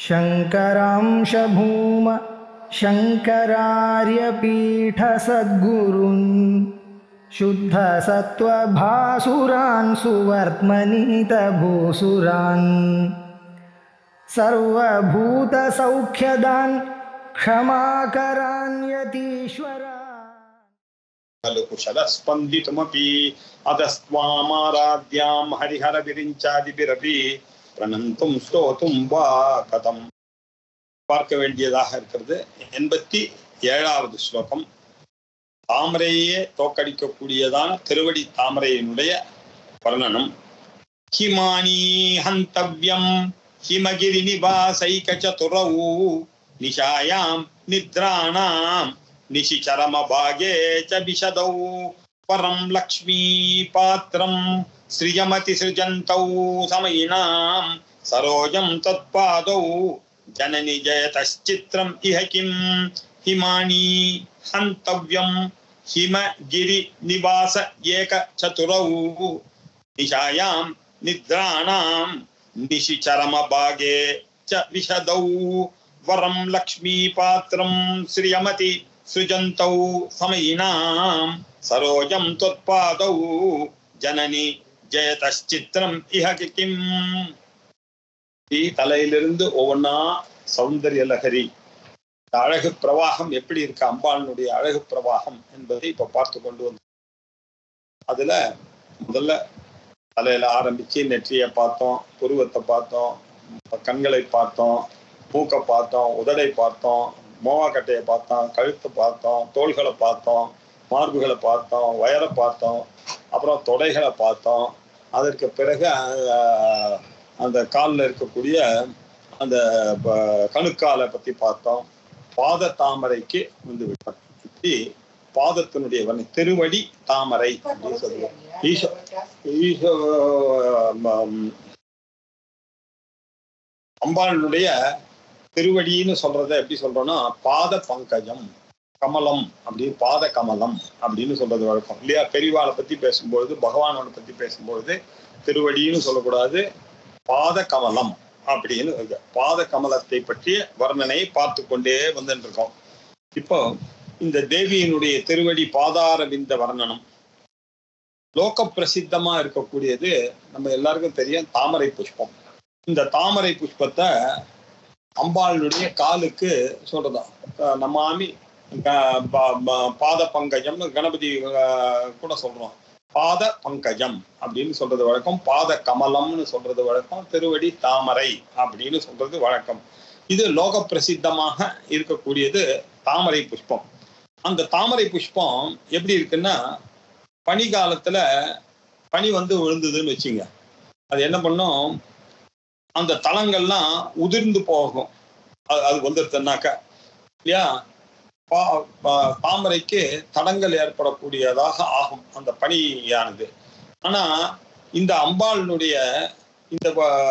शङ्करांशभूम शङ्करार्यपीठसद्गुरुन् शुद्धसत्त्वभासुरान् सुवर्त्मनीतभूसुरान् सर्वभूतसौख्यदान् क्षमाकरान्यतीश्वरा खलु कुशलस्पन्दितुमपि अधस्त्वामाराध्यां हरिहरविरिञ्चादिभिरपि பிரணந்தும் ஸ்தோத்தும் வா கதம் பார்க்க வேண்டியதாக இருக்கிறது எண்பத்தி ஏழாவது ஸ்லோகம் தாமரையே தோக்கடிக்கக்கூடியதான திருவடி தாமரையினுடைய வர்ணனம் ஹிமானி ஹந்தவ்யம் ஹிமகிரி நிவாசைக சதுரௌ நிஷாயாம் நித்ராணாம் निशिचरमभागे च विशदौ परं लक्ष्मीपात्रं सृजमति सृजन्तौ समयिनां सरोजं तत्पादौ जननि जयतश्चित्रम् इह किं हिमानी हन्तव्यं हिमगिरिनिवास एकचतुरौ निशायां निद्राणां निशिचरमभागे च विशदौ वरं लक्ष्मीपात्रं श्रियमति सृजन्तौ समयिनां सरोजं त्वत्पादौ जननि ஜெயதச்சித்திரம் இஹ கிம் தலையிலிருந்து ஒவ்வொன்னா சௌந்தரிய லகரி இந்த அழகு பிரவாகம் எப்படி இருக்கு அம்பாளினுடைய அழகு பிரவாகம் என்பதை இப்ப பார்த்து கொண்டு வந்து அதுல முதல்ல தலையில ஆரம்பிச்சு நெற்றியை பார்த்தோம் புருவத்தை பார்த்தோம் கண்களை பார்த்தோம் மூக்கை பார்த்தோம் உதடை பார்த்தோம் மோவாக்கட்டையை பார்த்தோம் கழுத்தை பார்த்தோம் தோள்களை பார்த்தோம் மார்புகளை பார்த்தோம் வயரை பார்த்தோம் அப்புறம் தொடைகளை பார்த்தோம் அதற்கு பிறகு அஹ், அந்த காலில் இருக்கக்கூடிய அந்த ப- கணுக்காலை பத்தி பார்த்தோம் பாத தாமரைக்கு வந்து விட்டோம் இப்படி பாதத்தினுடைய வர்ணனை, திருவடி தாமரை அப்படின்னு சொல்லுவோம் ஈசோ ஈசோ ம- அம்பாளுடைய திருவடின்னு சொல்றத எப்படி சொல்றோம்னா பாத பங்கஜம் கமலம் அப்படின்னு பாத கமலம் அப்படின்னு சொல்றது வழக்கம் இல்லையா பெரியவாளை பத்தி பேசும்பொழுது பகவானோட பத்தி பேசும்பொழுது திருவடின்னு சொல்லக்கூடாது பாத கமலம் அப்படின்னு இருக்கு. பாத கமலத்தை பற்றிய வர்ணனையை பார்த்து கொண்டே வந்துட்டு இருக்கோம் இப்போ இந்த தேவியினுடைய திருவடி பாதார விந்த வர்ணனம் லோக பிரசித்தமா இருக்கக்கூடியது நம்ம எல்லாருக்கும் தெரியும் தாமரை புஷ்பம் இந்த தாமரை புஷ்பத்தை அம்பாளுடைய காலுக்கு சொல்றதா அஹ் நமாமி க- ப- ப- பாத பங்கஜம்னு கணபதி அஹ், கூட சொல்றோம் பாத பங்கஜம் அப்படின்னு சொல்றது வழக்கம் பாத கமலம்னு சொல்றது வழக்கம் திருவடி தாமரை அப்படின்னு சொல்றது வழக்கம் இது லோக பிரசித்தமாக இருக்கக்கூடியது தாமரை புஷ்பம் அந்த தாமரை புஷ்பம் எப்படி இருக்குன்னா பனி காலத்துல பனி வந்து விழுந்ததுன்னு வச்சுங்க அது என்ன பண்ணும் அந்த தளங்கள்லாம் உதிர்ந்து போகும் அது அது வந்துருதுனாக்க இல்லையா பா- பா- தாமரைக்கு தடங்கள் ஏற்படக்கூடியதாக ஆகும் அந்த பனியானது ஆனா இந்த அம்பாளினுடைய இந்த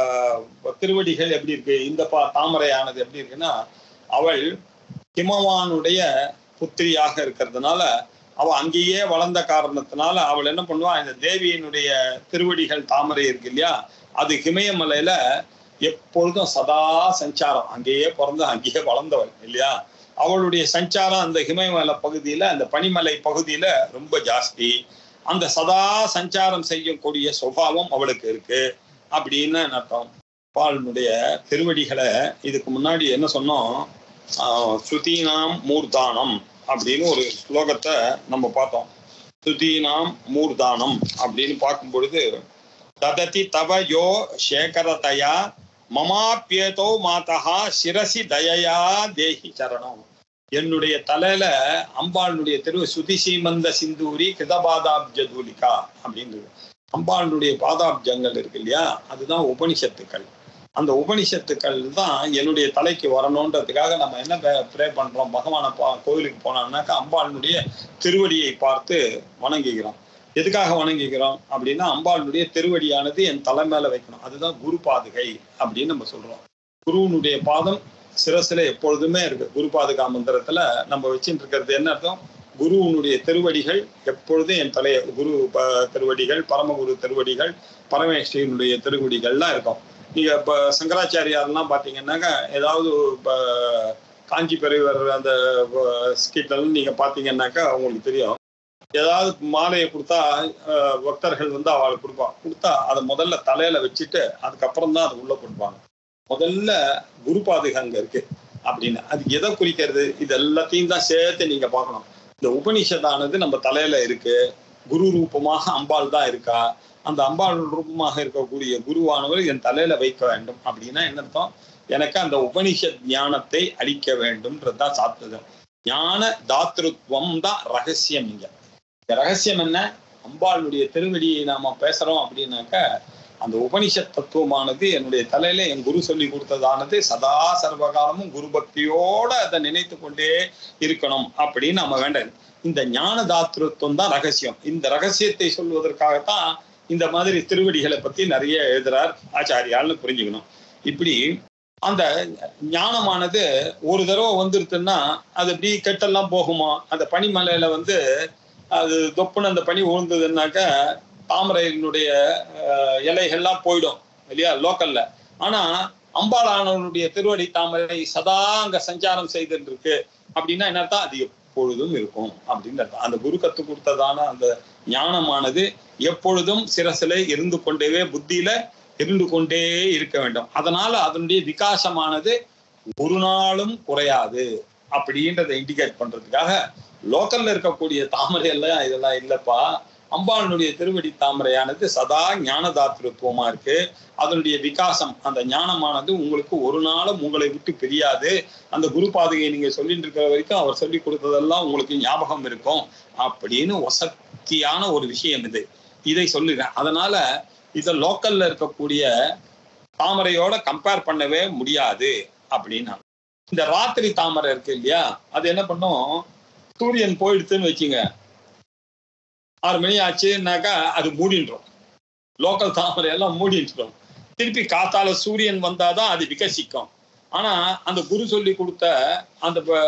ப- திருவடிகள் எப்படி இருக்கு இந்த பா தாமரையானது எப்படி இருக்குன்னா அவள் ஹிமவானுடைய புத்திரியாக இருக்கிறதுனால அவ அங்கேயே வளர்ந்த காரணத்தினால அவள் என்ன பண்ணுவா இந்த தேவியினுடைய திருவடிகள் தாமரை இருக்கு இல்லையா அது ஹிமயமலையில எப்பொழுதும் சதா சஞ்சாரம் அங்கேயே பிறந்து அங்கேயே வளர்ந்தவள் இல்லையா அவளுடைய சஞ்சாரம் அந்த ஹிமயமலை பகுதியில அந்த பனிமலை பகுதியில ரொம்ப ஜாஸ்தி அந்த சதா சஞ்சாரம் செய்யக்கூடிய சுபாவம் அவளுக்கு இருக்கு அப்படின்னு அர்த்தம் பாலனுடைய திருவடிகளை இதுக்கு முன்னாடி என்ன சொன்னோம் ஆஹ் ஸ்ருதீனாம் மூர்தானம் அப்படின்னு ஒரு ஸ்லோகத்தை நம்ம பார்த்தோம் ஸ்ருதீனாம் மூர்தானம் அப்படின்னு பார்க்கும் பொழுது தததி தவ யோ சேகரதயா மமாப்பியதோ மாதா சிரசி தயையா தேஹி சரணம் என்னுடைய தலையில அம்பாளுடைய திரு சுதி சீமந்த சிந்தூரி கிருதபாதாப்ஜதூலிகா அப்படின்றது அம்பாளுடைய பாதாப்ஜங்கள் இருக்கு இல்லையா அதுதான் உபனிஷத்துக்கள் அந்த உபனிஷத்துக்கள் தான் என்னுடைய தலைக்கு வரணுன்றதுக்காக நம்ம என்ன ப்ரே பண்றோம் பகவானை பா கோவிலுக்கு போனோம்னாக்கா அம்பாளுடைய திருவடியை பார்த்து வணங்குகிறோம் எதுக்காக வணங்குகிறோம் அப்படின்னா அம்பாளுடைய திருவடியானது என் தலை மேல வைக்கணும் அதுதான் குரு பாதுகை அப்படின்னு நம்ம சொல்றோம் குருவனுடைய பாதம் சிரசுல எப்பொழுதுமே இருக்கு குரு பாதுகா மந்திரத்துல நம்ம வச்சுட்டு இருக்கிறது என்ன அர்த்தம் குருவனுடைய திருவடிகள் எப்பொழுதும் என் தலைய குரு ப- திருவடிகள் பரமகுரு திருவடிகள் பரமேஸ்வரனுடைய திருவடிகள்லாம் இருக்கும் நீங்க இப்ப சங்கராச்சாரியார்லாம் பாத்தீங்கன்னாக்க ஏதாவது இப்ப காஞ்சி பெரியவர் அந்த ஸ்கிட்லாம் நீங்க பாத்தீங்கன்னாக்கா உங்களுக்கு தெரியும் ஏதாவது மாலையை கொடுத்தா அஹ், பக்தர்கள் வந்து அவளுக்கு கொடுப்பாங்க கொடுத்தா அதை முதல்ல தலையில வச்சுட்டு அதுக்கப்புறம் தான் அது உள்ள கொடுப்பாங்க முதல்ல குரு பாதுகா அங்க இருக்கு அப்படின்னு அது எதை குறிக்கிறது இது எல்லாத்தையும் தான் சேர்த்து நீங்க பார்க்கணும் இந்த உபனிஷத்தானது நம்ம தலையில இருக்கு குரு ரூபமாக அம்பாள் தான் இருக்கா அந்த அம்பாள் ரூபமாக இருக்கக்கூடிய குருவானவர் என் தலையில வைக்க வேண்டும் அப்படின்னா என்ன அர்த்தம் எனக்கு அந்த உபனிஷத் ஞானத்தை அளிக்க வேண்டும்ன்றதுதான் சாத்துதம் ஞான தாத்ருத்வம் தான் ரகசியம் இங்க இந்த ரகசியம் என்ன அம்பாளுடைய திருவடியை நாம பேசுறோம் அப்படின்னாக்க அந்த உபனிஷத் தத்துவமானது என்னுடைய தலையில என் குரு சொல்லி கொடுத்ததானது சதா சர்வகாலமும் குரு பக்தியோட அதை நினைத்து கொண்டே இருக்கணும் அப்படின்னு நம்ம வேண்டாம் இந்த ஞான தாத்ருத்வம் தான் ரகசியம் இந்த ரகசியத்தை சொல்வதற்காகத்தான் இந்த மாதிரி திருவடிகளை பத்தி நிறைய எழுதுறார் ஆச்சாரியால்னு புரிஞ்சுக்கணும் இப்படி அந்த ஞானமானது ஒரு தடவை வந்துருச்சுன்னா அது இப்படி கெட்டெல்லாம் போகுமா அந்த பனிமலையில வந்து அது தொப்புன்னு அந்த பனி விழுந்ததுன்னாக்க தாமரையினுடைய அஹ், இலைகள்லாம் போயிடும் இல்லையா லோக்கல்ல ஆனா அம்பாளானவனுடைய திருவடி தாமரை சதா அங்க சஞ்சாரம் செய்துட்டு இருக்கு அப்படின்னா என்னத்தான் அது எப்பொழுதும் இருக்கும் அப்படின்னு அர்த்தம். அந்த குரு கத்து கொடுத்ததான அந்த ஞானமானது எப்பொழுதும் சிரசில இருந்து கொண்டே புத்தியில இருந்து கொண்டே இருக்க வேண்டும் அதனால அதனுடைய விகாசமானது ஒரு நாளும் குறையாது அப்படின்றத இண்டிகேட் பண்றதுக்காக லோக்கல்ல இருக்கக்கூடிய தாமரை எல்லாம் இதெல்லாம் இல்லப்பா அம்பாளுடைய திருவடி தாமரையானது சதா ஞானதாத்திருத்துவமா இருக்கு அதனுடைய விகாசம் அந்த ஞானமானது உங்களுக்கு ஒரு நாளும் உங்களை விட்டு பிரியாது அந்த குரு பாதுகையை நீங்க சொல்லிட்டு இருக்கிற வரைக்கும் அவர் சொல்லி கொடுத்ததெல்லாம் உங்களுக்கு ஞாபகம் இருக்கும் அப்படின்னு வசத்தியான ஒரு விஷயம் இது இதை சொல்லுறேன் அதனால இதை லோக்கல்ல இருக்கக்கூடிய தாமரையோட கம்பேர் பண்ணவே முடியாது அப்படின்னா இந்த ராத்திரி தாமரை இருக்கு இல்லையா அது என்ன பண்ணும் சூரியன் போயிடுச்சுன்னு வச்சுங்க ஆறு மணி ஆச்சுன்னாக்கா அது மூடின்றோம் லோக்கல் தாமரை எல்லாம் மூடின்றோம் திருப்பி காத்தால சூரியன் வந்தாதான் அது விகசிக்கும் ஆனா அந்த குரு சொல்லி கொடுத்த அந்த ப-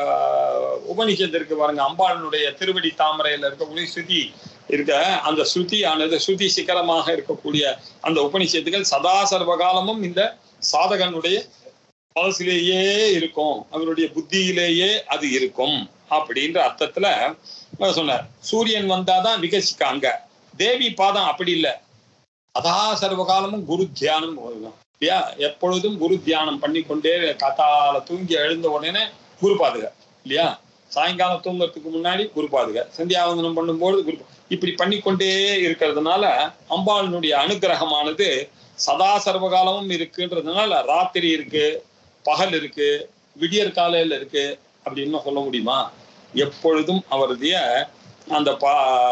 ப- உபனிஷத்து இருக்கு பாருங்க அம்பாளனுடைய திருவடி தாமரையில இருக்கக்கூடிய ஸ்ருதி இருக்க அந்த ஸ்ருதியானது ஸ்ருதி சிகரமாக இருக்கக்கூடிய அந்த உபனிஷத்துகள் சதா சர்வகாலமும் இந்த சாதகனுடைய மனசிலேயே இருக்கும் அவருடைய புத்தியிலேயே அது இருக்கும் அப்படின்ற அர்த்தத்துல அவர் சொன்னார் சூரியன் வந்தாதான் விகசிக்காங்க தேவி பாதம் அப்படி இல்லை அதா சர்வகாலமும் குரு தியானம் வருவான் இல்லையா எப்பொழுதும் குரு தியானம் பண்ணிக்கொண்டே காத்தால தூங்கி எழுந்த உடனே குரு பாதுக இல்லையா சாயங்காலம் தூங்குறதுக்கு முன்னாடி குரு பாதுக சந்தியாவந்தனம் பண்ணும்போது குரு பா- இப்படி பண்ணிக்கொண்டே இருக்கிறதுனால அம்பாளினுடைய அனுகிரகமானது சதா சர்வகாலமும் இருக்குன்றதுனால ராத்திரி இருக்கு பகல் இருக்கு விடியற் காலையில இருக்கு அப்படின்னு சொல்ல முடியுமா எப்பொழுதும் அவருடைய அந்த பா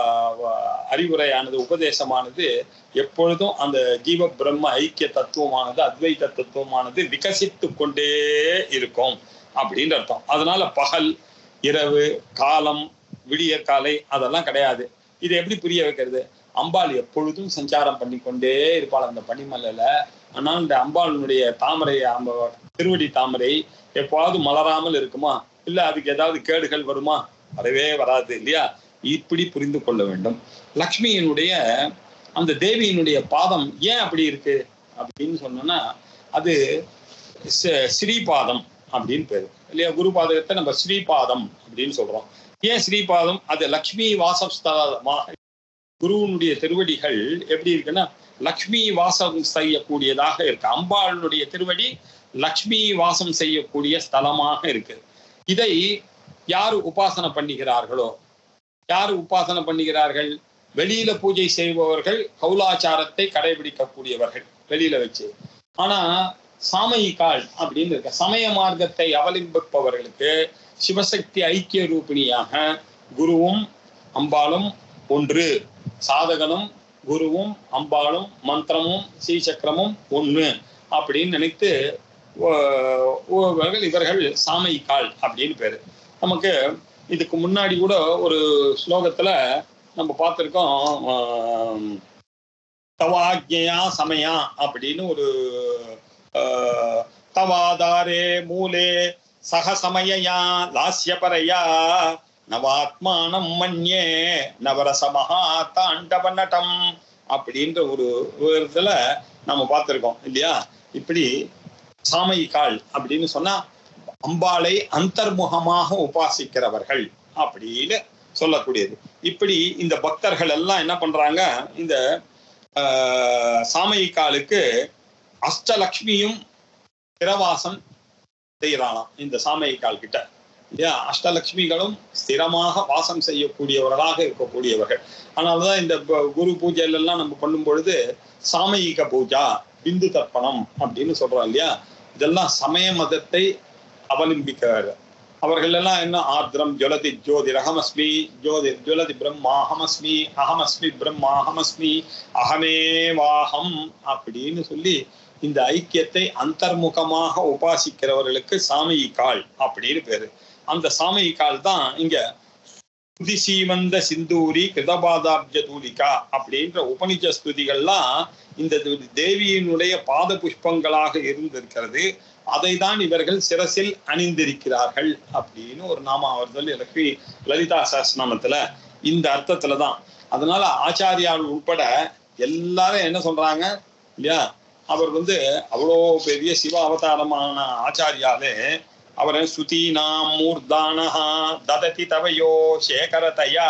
அறிவுரையானது உபதேசமானது எப்பொழுதும் அந்த ஜீவ பிரம்ம ஐக்கிய தத்துவமானது அத்வைத தத்துவமானது விகசித்து கொண்டே இருக்கும் அப்படின்னு அர்த்தம் அதனால பகல் இரவு காலம் விடியற் காலை அதெல்லாம் கிடையாது இதை எப்படி புரிய வைக்கிறது அம்பாள் எப்பொழுதும் சஞ்சாரம் பண்ணிக்கொண்டே இருப்பாள் அந்த பனிமலையில ஆனால் இந்த அம்பாளினுடைய தாமரை அந்த திருவடி தாமரை எப்போவாவது மலராமல் இருக்குமா இல்ல அதுக்கு ஏதாவது கேடுகள் வருமா வரவே வராது இல்லையா இப்படி புரிந்து கொள்ள வேண்டும் லக்ஷ்மியினுடைய அந்த தேவியினுடைய பாதம் ஏன் அப்படி இருக்கு அப்படின்னு சொன்னோம்னா அது ச- ஸ்ரீபாதம் அப்படின்னு பேரு இல்லையா குரு பாதகத்தை நம்ம ஸ்ரீபாதம் அப்படின்னு சொல்றோம் ஏன் ஸ்ரீபாதம் அது லக்ஷ்மி வாசஸ்தலமாக குருவனுடைய திருவடிகள் எப்படி இருக்குன்னா லக்ஷ்மி வாசம் செய்யக்கூடியதாக இருக்கு அம்பாளுடைய திருவடி லக்ஷ்மி வாசம் செய்யக்கூடிய ஸ்தலமாக இருக்கு இதை யார் உபாசனை பண்ணுகிறார்களோ யார் உபாசனை பண்ணுகிறார்கள் வெளியில பூஜை செய்பவர்கள் கௌலாச்சாரத்தை கடைபிடிக்கக்கூடியவர்கள் வெளியில வச்சு ஆனா சாமயிகால் அப்படின்னு இருக்க சமய மார்க்கத்தை அவலம்பிப்பவர்களுக்கு சிவசக்தி ஐக்கிய ரூபிணியாக குருவும் அம்பாளும் ஒன்று சாதகனும் குருவும் அம்பாளும் மந்திரமும் ஸ்ரீசக்கரமும் ஒண்ணு அப்படின்னு நினைத்து ஓ- ஓ- இவர்கள் சாமயிகால் அப்படின்னு பேரு நமக்கு இதுக்கு முன்னாடி கூட ஒரு ஸ்லோகத்துல நம்ம பார்த்திருக்கோம் ஆம், தவாக்ஞயா சமயா அப்படின்னு ஒரு ஆஹ், தவாதாரே மூலே சகசமயா லாஸ்யபரையா நவாத்மானம் மன்யே நவரசமஹா தாண்டவ நடம் அப்படின்ற ஒரு ஒரு இதுல நம்ம பார்த்திருக்கோம் இல்லையா இப்படி சாமயிக்கால் அப்படின்னு சொன்னா அம்பாளை அந்தர்முகமாக உபாசிக்கிறவர்கள் அப்படின்னு சொல்லக்கூடியது இப்படி இந்த பக்தர்கள் எல்லாம் என்ன பண்றாங்க இந்த ஆஹ், சாமயிக்காலுக்கு அஷ்டலக்ஷ்மியும் பிரவாசம் செய்யறாளாம் இந்த சாமயிக்கால் கிட்ட இல்லையா அஷ்டலக்ஷ்மிகளும் ஸ்திரமாக வாசம் செய்யக்கூடியவர்களாக இருக்கக்கூடியவர்கள் அதனாலதான் இந்த ப- குரு பூஜையில எல்லாம் நம்ம பண்ணும் பொழுது சாமயிக பூஜா பிந்து தர்ப்பணம் அப்படின்னு சொல்றோம் இல்லையா இதெல்லாம் சமய மதத்தை அவலம்பிக்கிறார்கள் அவர்கள் எல்லாம் என்ன ஆர்திரம் ஜுவலதி ஜோதி அகமஸ்மி ஜோதி ஜுவலதி பிரம்மா அகமஸ்மி அகமஸ்மி பிரம்மா அகமஸ்மி அகமேவாகம் அப்படின்னு சொல்லி இந்த ஐக்கியத்தை அந்தர்முகமாக உபாசிக்கிறவர்களுக்கு சாமயிக்கால் அப்படின்னு பேரு அந்த சாமயிக்கால் தான் இங்க ஸ்துதிசீமந்த சிந்தூரி கிருதபாதாப்ஜ தூலிகா அப்படின்ற உபனிஷ ஸ்துதிகள்லாம் இந்த து- தேவியினுடைய பாத புஷ்பங்களாக இருந்திருக்கிறது அதை தான் இவர்கள் சிரசில் அணிந்திருக்கிறார்கள் அப்படின்னு ஒரு நாம வருதல் எனக்கு லலிதா சஹஸ்ரநாமத்துல இந்த அர்த்தத்துல தான் அதனால ஆச்சாரியால் உட்பட எல்லாரும் என்ன சொல்றாங்க இல்லையா அவர் வந்து அவ்வளோ பெரிய சிவ அவதாரமான ஆச்சாரியாலே அவர் சுதீனாம் மூர்தானஹா தததி தவையோ சேகரதையா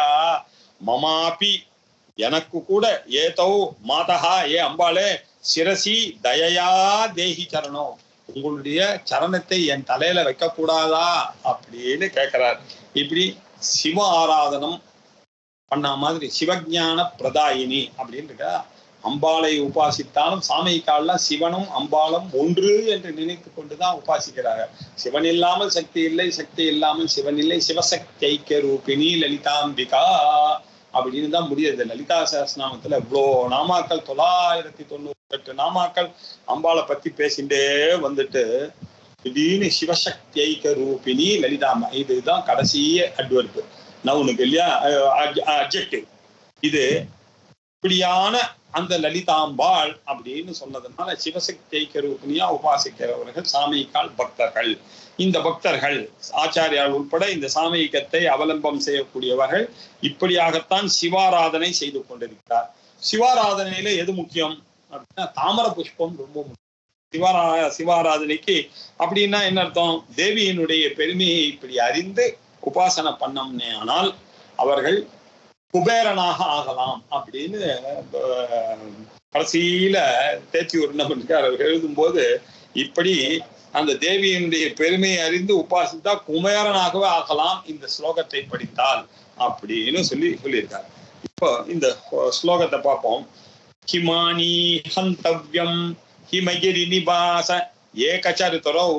மமாபி எனக்கு கூட ஏதோ மாதஹா ஏ அம்பாளே சிரசி தயையா தேஹி சரணம் உங்களுடைய சரணத்தை என் தலையில வைக்க கூடாதா அப்படின்னு கேட்கிறார் இப்படி சிவ ஆராதனம் பண்ண மாதிரி சிவஞான பிரதாயினி அப்படின்னு இருக்கா அம்பாளை உபாசித்தாலும் சாமிக்கால்லாம் சிவனும் அம்பாளும் ஒன்று என்று நினைத்து கொண்டுதான் உபாசிக்கிறார்கள் சிவன் இல்லாமல் சக்தி இல்லை சக்தி இல்லாமல் சிவன் இல்லை சிவசக்தி ஐக்கிய ரூபிணி லலிதாம்பிகா அப்படின்னு தான் முடியுது லலிதா சஹஸ்ரநாமத்துல இவ்வளோ நாமாக்கள் தொள்ளாயிரத்தி தொண்ணூத்தி எட்டு நாமாக்கள் அம்பாளை பத்தி பேசிட்டே வந்துட்டு திடீர்னு சிவசக்தி ஐக்கிய ரூபிணி லலிதாம்பா இதுதான் கடைசி அட்வர்பு நவுனுக்கு இல்லையா அப்ஜெக்டிவ் இது இப்படியான அந்த லலிதாம்பாள் அப்படின்னு சொன்னதுனால சிவசக்தி ஐக்கிய ரூபிணியா உபாசிக்கிறவர்கள் சாமிக்கால் பக்தர்கள் இந்த பக்தர்கள் ஆச்சாரியார் உட்பட இந்த சாமீகத்தை அவலம்பம் செய்யக்கூடியவர்கள் இப்படியாகத்தான் சிவாராதனை செய்து கொண்டிருக்கிறார் சிவாராதனையில எது முக்கியம் அப்படின்னா தாமர புஷ்பம் ரொம்ப முக்கியம் சிவாரா சிவாராதனைக்கு அப்படின்னா என்ன அர்த்தம் தேவியினுடைய பெருமையை இப்படி அறிந்து உபாசனை பண்ணோம்னே ஆனால் அவர்கள் குபேரனாக ஆகலாம் அப்படின்னு அஹ், கடைசியில தேத்தியூர் என்ன பண்ணிருக்கார் அவர் எழுதும்போது இப்படி அந்த தேவியினுடைய பெருமையை அறிந்து உபாசித்தா குபேரனாகவே ஆகலாம் இந்த ஸ்லோகத்தை படித்தால் அப்படின்னு சொல்லி சொல்லியிருக்கார் இப்போ இந்த ஸ்லோகத்தை பார்ப்போம் ஹிமானி ஹந்தவ்யம் ஹிமகிரி நிபாச ஏகச்சரிதரௌ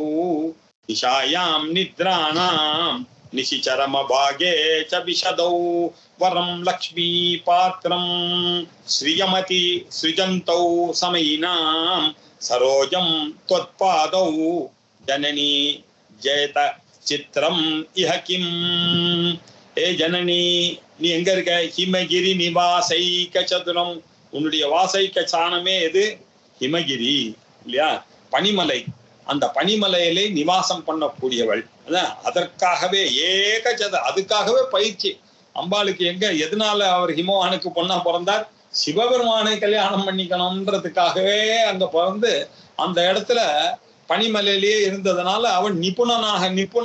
நிஷாயாம் நித்ராணாம் निशिचरमभागे च विशदौ वरं लक्ष्मीपात्रं श्रियमति सृजन्तौ समयिनां सरोजं त्वत्पादौ जननी जयत சித்திரம் இஹ கிம் ஏ ஜனனி நீ எங்க இருக்க ஹிமகிரி நிவாசைக்க சதுரம் உன்னுடைய வாசைக்க சாணமே எது ஹிமகிரி இல்லையா பனிமலை அந்த பனிமலையிலே நிவாசம் பண்ணக்கூடியவள் அதான் அதற்காகவே ஏகஜத அதுக்காகவே பயிற்சி அம்பாளுக்கு எங்க எதனால அவர் ஹிமவானுக்கு பொண்ணா பிறந்தார் சிவபெருமானை கல்யாணம் பண்ணிக்கணும்ன்றதுக்காகவே அங்க பிறந்து அந்த இடத்துல பனிமலையிலேயே இருந்ததுனால அவன் நிபுணனாக நிபுண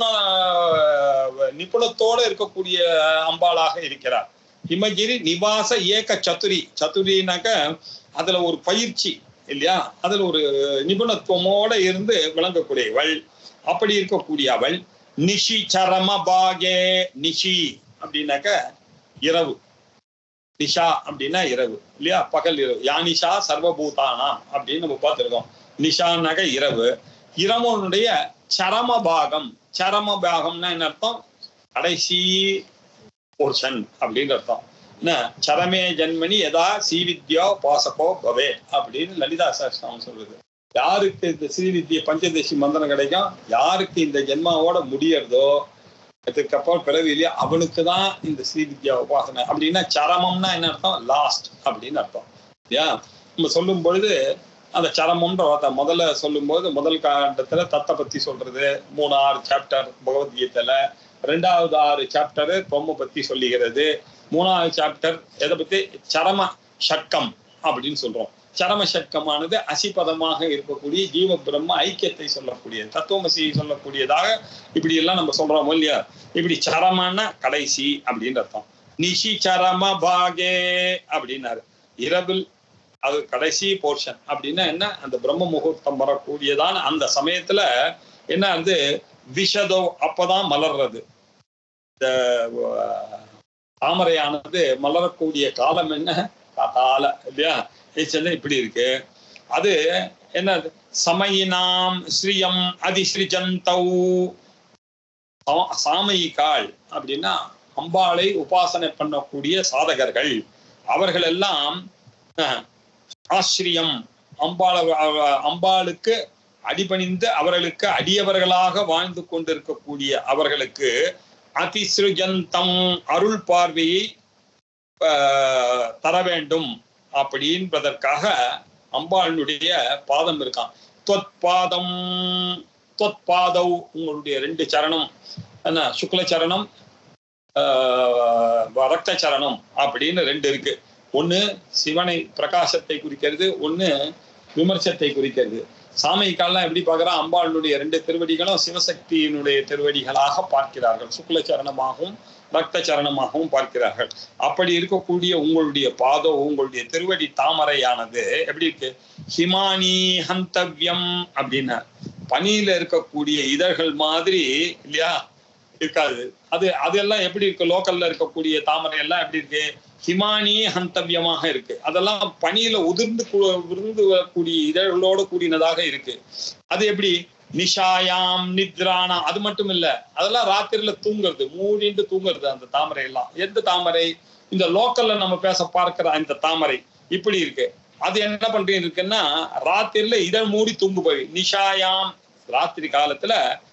நிபுணத்தோட இருக்கக்கூடிய அம்பாளாக இருக்கிறார் ஹிமகிரி நிவாச ஏக சதுரி சதுரினாக்க அதுல ஒரு பயிற்சி இல்லையா அதுல ஒரு நிபுணத்துவமோட இருந்து விளங்கக்கூடியவள் அப்படி இருக்கக்கூடிய அவள் நிஷி சரம பாகே நிஷி அப்படின்னாக்க இரவு நிஷா அப்படின்னா இரவு இல்லையா பகல் இரவு யானிஷா சர்வபூதானா அப்படின்னு நம்ம பார்த்திருக்கோம் நிஷான்னாக்க இரவு இரவனுடைய சரம பாகம் சரம பாகம்னா என்ன அர்த்தம் கடைசி போர்ஷன் அப்படின்னு அர்த்தம் என்ன சரமே ஜன்மனி எதா ஸ்ரீவித்யா உபாசகோ பவே அப்படின்னு லலிதா சாஸ்திரம் சொல்றது யாருக்கு இந்த ஸ்ரீவித்ய பஞ்சதசி மந்திரம் கிடைக்கும் யாருக்கு இந்த ஜென்மாவோட முடியறதோ அதுக்கப்புறம் பிறவிலேயே அவனுக்கு தான் இந்த ஸ்ரீவித்யா உபாசனை அப்படின்னா சரமம்னா என்ன அர்த்தம் லாஸ்ட் அப்படின்னு அர்த்தம் இல்லையா நம்ம சொல்லும் பொழுது அந்த சரமம்ன்ற வார்த்தை முதல்ல சொல்லும்போது முதல் காண்டத்துல தத்தை பத்தி சொல்றது மூணு ஆறு சாப்டர் பகவத்கீதையில ரெண்டாவது ஆறு சாப்டர் பொம்மை பத்தி சொல்லுகிறது மூணாவது சாப்டர் எதை பத்தி சரம ஷட்கம் அப்படின்னு சொல்றோம் சரம சட்கமானது அசிபதமாக இருக்கக்கூடிய ஜீவ பிரம்ம ஐக்கியத்தை சொல்லக்கூடிய தத்துவமசியை சொல்லக்கூடியதாக இப்படி எல்லாம் நம்ம சொல்றோம் இல்லையா இப்படி சரமான கடைசி அப்படின்னு அர்த்தம் நிஷி சரம பாகே அப்படின்னாரு இரவில் அது கடைசி போர்ஷன் அப்படின்னா என்ன அந்த பிரம்ம முகூர்த்தம் வரக்கூடியதான அந்த சமயத்துல என்ன வந்து விஷதோ அப்பதான் மலர்றது இந்த அஹ், தாமரையானது மலரக்கூடிய காலம் என்ன காத்தால இல்லையா ஏச்சல்ல இப்படி இருக்கு அது என்ன சமயினாம் ஸ்ரீயம் அதிஸ்ரிஜந்தௌ சா- சாமயிகாள் அப்படின்னா அம்பாளை உபாசனை பண்ணக்கூடிய சாதகர்கள் அவர்கள் எல்லாம் அஹ், ஆசிரியம் அம்பாள் அம்பாளுக்கு அடிபணிந்து அவர்களுக்கு அடியவர்களாக வாழ்ந்து கொண்டிருக்கக்கூடிய அவர்களுக்கு அதிசிருஜந்தம் அருள் பார்வையை ஆஹ், தர வேண்டும் அப்படின்றதற்காக அம்பாளுடைய பாதம் இருக்கான் தொத் பாதம் தொத் பாதவ் உங்களுடைய ரெண்டு சரணம் என்ன சுக்ல சரணம் ஆஹ், ரக்த சரணம் அப்படின்னு ரெண்டு இருக்கு ஒண்ணு சிவனை பிரகாசத்தை குறிக்கிறது ஒண்ணு விமர்சத்தை குறிக்கிறது சாமிக்காலாம் எப்படி பார்க்கிறா அம்பாளுடைய ரெண்டு திருவடிகளும் சிவசக்தியினுடைய திருவடிகளாக பார்க்கிறார்கள் சுக்ல சரணமாகவும் ரக்த சரணமாகவும் பார்க்கிறார்கள் அப்படி இருக்கக்கூடிய உங்களுடைய பாதம் உங்களுடைய திருவடி தாமரையானது எப்படி இருக்கு ஹிமானி ஹந்தவ்யம் அப்படின்னா பனியில இருக்கக்கூடிய இதழ்கள் மாதிரி இல்லையா இருக்காது அது அதெல்லாம் எப்படி இருக்கு லோக்கல்ல இருக்கக்கூடிய தாமரை எல்லாம் எப்படி இருக்கு ஹிமானி ஹந்தவ்யமாக இருக்கு அதெல்லாம் பனியில உதிர்ந்து கு- உதிர்ந்து வரக்கூடிய இதழ்களோடு கூடினதாக இருக்கு அது எப்படி நிஷாயாம் நித்ரானா அது மட்டும் இல்ல அதெல்லாம் ராத்திரில தூங்குறது மூடிண்டு தூங்குறது அந்த தாமரை எல்லாம் எந்த தாமரை இந்த லோக்கல்ல நம்ம பேச பார்க்கிற அந்த தாமரை இப்படி இருக்கு அது என்ன பண்றீங்க இருக்குன்னா ராத்திரில இதழ் மூடி தூங்கு போய் நிஷாயாம் ராத்திரி காலத்துல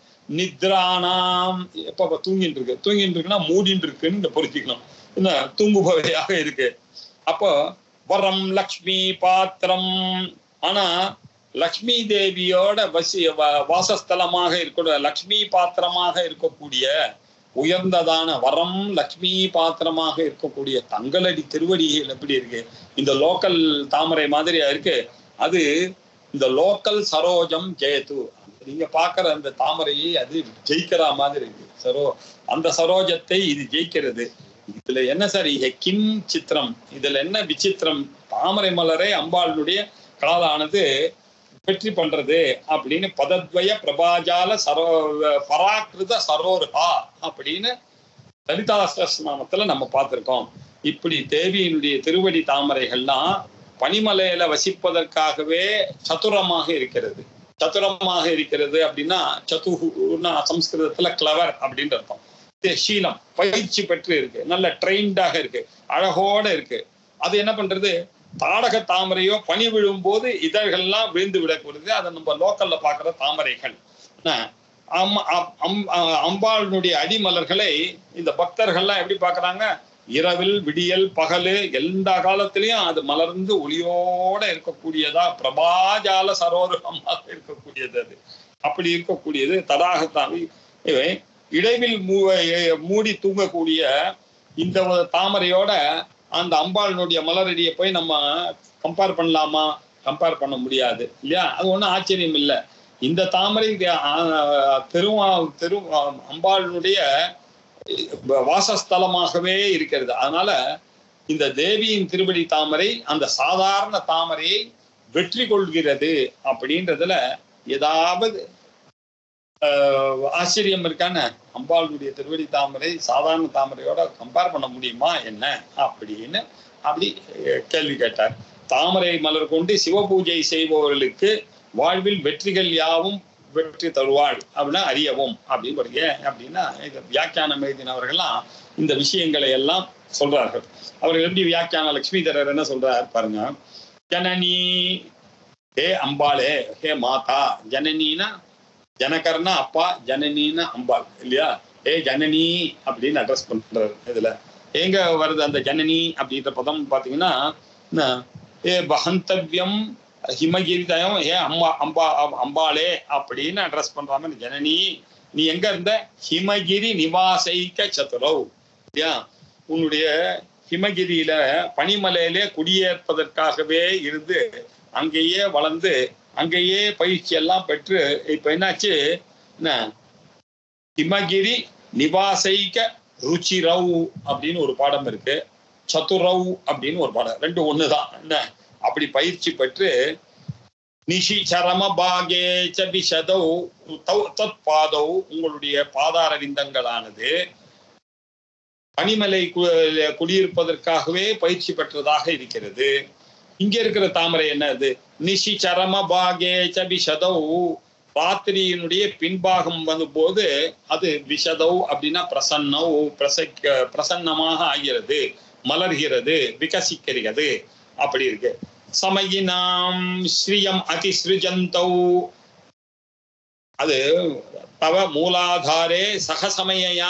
நித்ரானாம் எப்ப தூங்கிட்டு இருக்கு தூங்கிட்டு இருக்குன்னா மூடிட்டு இருக்குன்னு பொருத்திக்கணும் என்ன தூங்குபவையாக இருக்கு அப்போ வரம் லக்ஷ்மி பாத்திரம் ஆனா லக்ஷ்மி தேவியோட வசி வ- வாசஸ்தலமாக இருக்க லக்ஷ்மி பாத்திரமாக இருக்கக்கூடிய உயர்ந்ததான வரம் லக்ஷ்மி பாத்திரமாக இருக்கக்கூடிய தங்களடி திருவடிகள் எப்படி இருக்கு இந்த லோக்கல் தாமரை மாதிரியா இருக்கு அது இந்த லோக்கல் சரோஜம் ஜெயத்து நீங்க பாக்குற அந்த தாமரையை அது ஜெயிக்கிற மாதிரி இருக்கு சரோ அந்த சரோஜத்தை இது ஜெயிக்கிறது இதுல என்ன சார் இங்க கிம் சித்திரம் இதுல என்ன விசித்திரம் தாமரை மலரை அம்பாளுடைய காலானது வெற்றி பண்றது அப்படின்னு பதத்வய பிரபாஜால சரோ பராக்கிருத சரோர்ஹா அப்படின்னு லலிதா சஹஸ்ரநாமத்துல நம்ம பார்த்திருக்கோம் இப்படி தேவியினுடைய திருவடி தாமரைகள்லாம் பனிமலையில வசிப்பதற்காகவே சதுரமாக இருக்கிறது சதுரமாக இருக்கிறது அப்படின்னா சதுகுன்னா சம்ஸ்கிருதத்துல கிளவர் அப்படின்னு அர்த்தம் இது சீலம் பயிற்சி பெற்று இருக்கு நல்ல ட்ரெயின்டாக இருக்கு அழகோட இருக்கு அது என்ன பண்றது தாடக தாமரையோ பனி விழும்போது இதழ்கள்லாம் விழுந்து விடக்கூடியது அதை நம்ம லோக்கல்ல பாக்குற தாமரைகள் என்ன? அம்- அம்- அம்- அ- அம்பாளுடைய அடிமலர்களை இந்த பக்தர்கள்லாம் எப்படி பாக்குறாங்க இரவில் விடியல் பகலு எல்லா காலத்திலயும் அது மலர்ந்து ஒளியோட இருக்கக்கூடியதா பிரபாஜால சரோரகமாக இருக்கக்கூடியது அது அப்படி இருக்கக்கூடியது தடாகத்தாவி இவை இடைவில் மூ- மூடி தூங்கக்கூடிய இந்த ஒரு தாமரையோட அந்த அம்பாளினுடைய மலரடியை போய் நம்ம கம்பேர் பண்ணலாமா கம்பேர் பண்ண முடியாது இல்லையா அது ஒண்ணும் ஆச்சரியம் இல்லை இந்த தாமரை ஆஹ், திருவா திரு அம்பாளினுடைய வாசஸ்தலமாகவே இருக்கிறது அதனால இந்த தேவியின் திருவடி தாமரை அந்த சாதாரண தாமரையை வெற்றி கொள்கிறது அப்படின்றதுல ஏதாவது ஆஹ், ஆச்சரியம் இருக்கான அம்பாளுடைய திருவடி தாமரை சாதாரண தாமரையோட கம்பேர் பண்ண முடியுமா என்ன அப்படின்னு அப்படி அஹ், கேள்வி கேட்டார் தாமரை மலர் கொண்டு சிவபூஜை செய்பவர்களுக்கு வாழ்வில் வெற்றிகள் யாவும் வெற்றி தருவாள் அப்படின்னா அறியவும் அப்படின்னு வருக அப்படின்னா இது வியாக்கியானம் எழுதினவர்கள்லாம் இந்த விஷயங்களை எல்லாம் சொல்றார்கள் அவர்கள் எப்படி வியாக்கியான லட்சுமிதரர் என்ன சொல்றார் பாருங்க ஜனனி ஹே அம்பாளே ஹே மாதா ஜனனினா ஜனகர்னா அப்பா ஜனனின்னா அம்பாள் இல்லையா ஏ ஜனனி அப்படின்னு அட்ரஸ் பண்றாரு இதுல எங்க வருது அந்த ஜனனி அப்படின்ற பதம் பாத்தீங்கன்னா என்ன, ஏ பகந்தவ்யம் ஹிமகிரிதயம் ஏ அம்மா அம்பா அம்- அம்பாளே அப்படின்னு அட்ரஸ் பண்ற மாதிரி ஜனனி நீ எங்க இருந்த ஹிமகிரி நிவாசைக்க சதுரவ் இல்லையா உன்னுடைய ஹிமகிரியில பனிமலையிலே குடியேற்பதற்காகவே இருந்து அங்கேயே வளர்ந்து அங்கேயே பயிற்சி எல்லாம் பெற்று இப்ப என்னாச்சு என்ன ஹிமகிரி நிவாசைக ருச்சிரவ் அப்படின்னு ஒரு பாடம் இருக்கு சதுரவ் அப்படின்னு ஒரு பாடம் ரெண்டு ஒண்ணுதான் என்ன அப்படி பயிற்சி பெற்று நிஷி சரம பாகே ச விஷதௌ தௌ- தத் பாதௌ உங்களுடைய பாதார விந்தங்களானது பனிமலை கு- குடியிருப்பதற்காகவே பயிற்சி பெற்றதாக இருக்கிறது இங்க இருக்கிற தாமரை என்னது நிஷி சரம பாகே ச விஷதௌ ராத்திரியினுடைய பின்பாகம் வந்தபோது அது விஷதௌ அப்படின்னா பிரசன்னௌ பிரசக்க பிரசன்னமாக ஆகிறது மலர்கிறது விகசிக்கிறது அப்படி இருக்கு சமயினாம் ஸ்ரீயம் அதிசிருஜந்தௌ அது தவ மூலாதாரே சகசமயா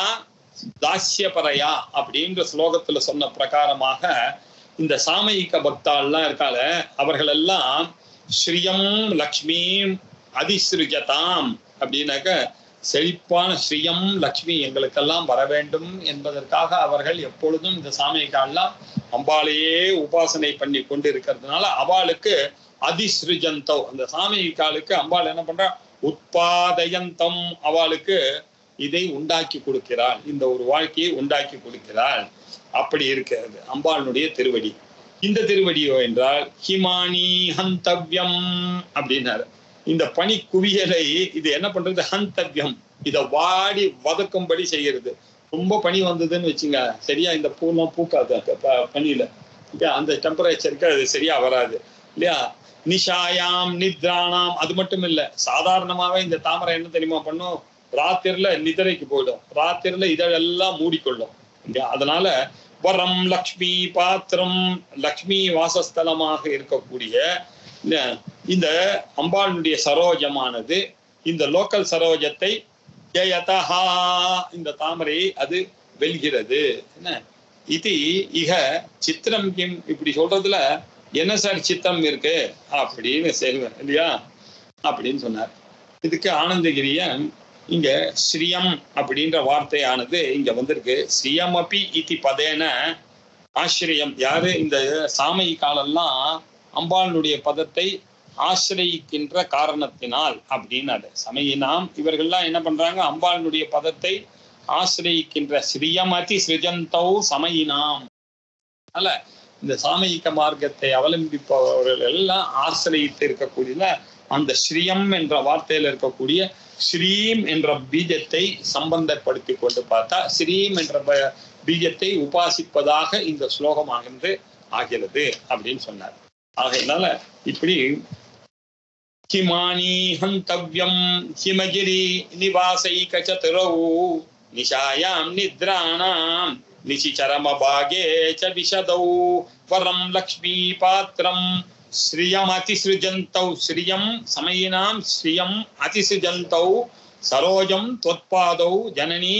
தாஸ்யபரையா அப்படின்ற ஸ்லோகத்துல சொன்ன பிரகாரமாக இந்த சாமயிக பக்தாள்லாம் இருக்கால அவர்கள் எல்லாம் ஸ்ரீயம் லக்ஷ்மீம் அதிசிருஜதாம் அப்படின்னாக்க செழிப்பான ஸ்ரீயம் லக்ஷ்மி எங்களுக்கெல்லாம் வர வேண்டும் என்பதற்காக அவர்கள் எப்பொழுதும் இந்த சாமிகால்லாம் அம்பாளையே உபாசனை பண்ணி கொண்டு இருக்கிறதுனால அவளுக்கு அதிசிருஜந்தோ அந்த சாமிகாலுக்கு அம்பாள் என்ன பண்றா உட்பாதயந்தம் அவளுக்கு இதை உண்டாக்கி கொடுக்கிறாள் இந்த ஒரு வாழ்க்கையை உண்டாக்கி கொடுக்கிறாள் அப்படி இருக்கிறது அம்பாளுடைய திருவடி இந்த திருவடியோ என்றால் ஹிமானி ஹந்தவ்யம் அப்படின்னாரு இந்த பனி குவியலை இது என்ன பண்றது ஹந்தவ்யம் இத வாடி வதக்கும்படி செய்கிறது ரொம்ப பனி வந்ததுன்னு வச்சுங்க சரியா இந்த பூலாம் பூக்காது அந்த ப- பனியில இல்லையா அந்த டெம்பரேச்சருக்கு அது சரியா வராது இல்லையா நிஷாயாம் நித்ராணாம் அது மட்டும் இல்ல சாதாரணமாவே இந்த தாமரை என்ன தெரியுமா பண்ணும் ராத்திரில நிதிரைக்கு போயிடும் ராத்திரில இதழெல்லாம் மூடிக்கொள்ளும் இல்லையா அதனால வரம் லக்ஷ்மி பாத்திரம் லக்ஷ்மி வாசஸ்தலமாக இருக்கக்கூடிய இந்த இந்த அம்பாளுடைய சரோஜமானது இந்த லோக்கல் சரோஜத்தை ஜெயதஹா இந்த தாமரை அது வெல்கிறது என்ன இது இக சித்திரம் கிம் இப்படி சொல்றதுல என்ன சார் சித்திரம் இருக்கு அப்படின்னு செய்வேன் இல்லையா அப்படின்னு சொன்னார் இதுக்கு ஆனந்தகிரியன் இங்க ஸ்ரீயம் அப்படின்ற வார்த்தையானது இங்க வந்திருக்கு ஸ்ரீயம் அப்பி இத்தி பதேன ஆசிரியம் யாரு இந்த சாமை காலெல்லாம் அம்பாளுடைய பதத்தை ஆசிரியிக்கின்ற காரணத்தினால் அப்படின்னாரு சமயினாம் இவர்கள்லாம் என்ன பண்றாங்க அம்பாளுடைய பதத்தை ஆசிரியிக்கின்ற ஸ்ரீயமதி சிருஜந்தௌ சமயினாம் அல்ல இந்த சாமயிக மார்க்கத்தை அவலம்பிப்பவர்கள் எல்லாம் ஆசிரியத்து இருக்கக்கூடிய அந்த ஸ்ரீயம் என்ற வார்த்தையில இருக்கக்கூடிய ஸ்ரீம் என்ற பீஜத்தை சம்பந்தப்படுத்தி கொண்டு பார்த்தா ஸ்ரீம் என்ற ப- பீஜத்தை உபாசிப்பதாக இந்த ஸ்லோகமாகின்று ஆகிறது அப்படின்னு சொன்னார் ஆகையினால இப்படி ஹிமானி ஹந்தவ்யம் ஹிமகிரி நிவாசைக சதுரௌ நிஷாயாம் நித்ராணாம் நிஷிச்சரமபாகே ச விஷதௌ வரம் லக்ஷ்மி பாத்திரம் ஸ்ரீயம் அதிசிருஜந்தௌ ஸ்ரீயம் சமயினாம் ஸ்ரீயம் அதிசிருஜந்தௌ சரோஜம் தொத்பாதௌ ஜனனி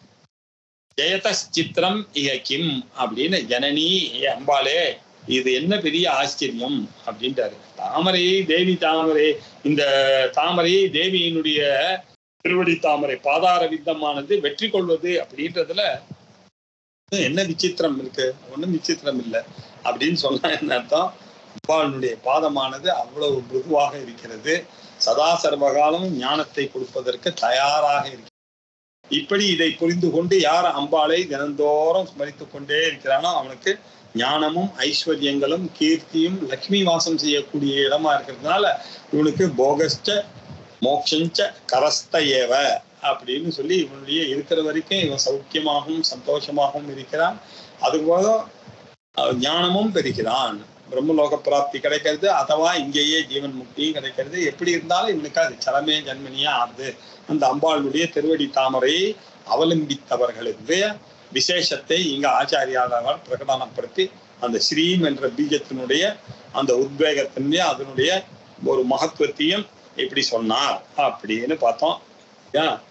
ஜெயதச்சித்திரம் இக கிம் அப்படின்னு ஜனனி ஏ அம்பாளே இது என்ன பெரிய ஆச்சரியம் அப்படின்ட்டாரு தாமரை தேவி தாமரை இந்த தாமரை தேவியினுடைய திருவடி தாமரை பாதார வித்தமானது வெற்றி கொள்வது அப்படின்றதுல என்ன விசித்திரம் இருக்கு ஒண்ணும் விசித்திரம் இல்லை அப்படின்னு சொன்னா என்ன அர்த்தம் அம்பாளுடைய பாதமானது அவ்வளவு மிருதுவாக இருக்கிறது சதா சர்வகாலம் ஞானத்தை கொடுப்பதற்கு தயாராக இருக்கிறது இப்படி இதை புரிந்து கொண்டு யார் அம்பாளை தினந்தோறும் ஸ்மரித்துக் கொண்டே இருக்கிறானோ அவனுக்கு ஞானமும் ஐஸ்வர்யங்களும் கீர்த்தியும் லக்ஷ்மி வாசம் செய்யக்கூடிய இடமா இருக்கிறதுனால இவனுக்கு போகஸ்ட மோக்ஷஞ்ச கரஸ்த ஏவ அப்படின்னு சொல்லி இவனுடைய இருக்கிற வரைக்கும் இவன் சௌக்கியமாகவும் சந்தோஷமாகவும் இருக்கிறான் அதுபோக அஹ், ஞானமும் பெறுகிறான் பிரம்மலோக பிராப்தி கிடைக்கிறது அதுவா இங்கேயே ஜீவன் முக்தியும் கிடைக்கிறது எப்படி இருந்தாலும் இவனுக்கு அது சரமே ஜன்மனியா ஆகுது அந்த அம்பாளுடைய திருவடி தாமரையை அவலம்பித்தவர்களுக்கு விசேஷத்தை இங்க ஆச்சாரியாளர் பிரகடனப்படுத்தி அந்த ஸ்ரீம் என்ற பீஜத்தினுடைய அந்த உத்வேகத்தினுடைய அதனுடைய ஒரு மகத்துவத்தையும் இப்படி சொன்னார் அப்படின்னு பார்த்தோம் ஏன்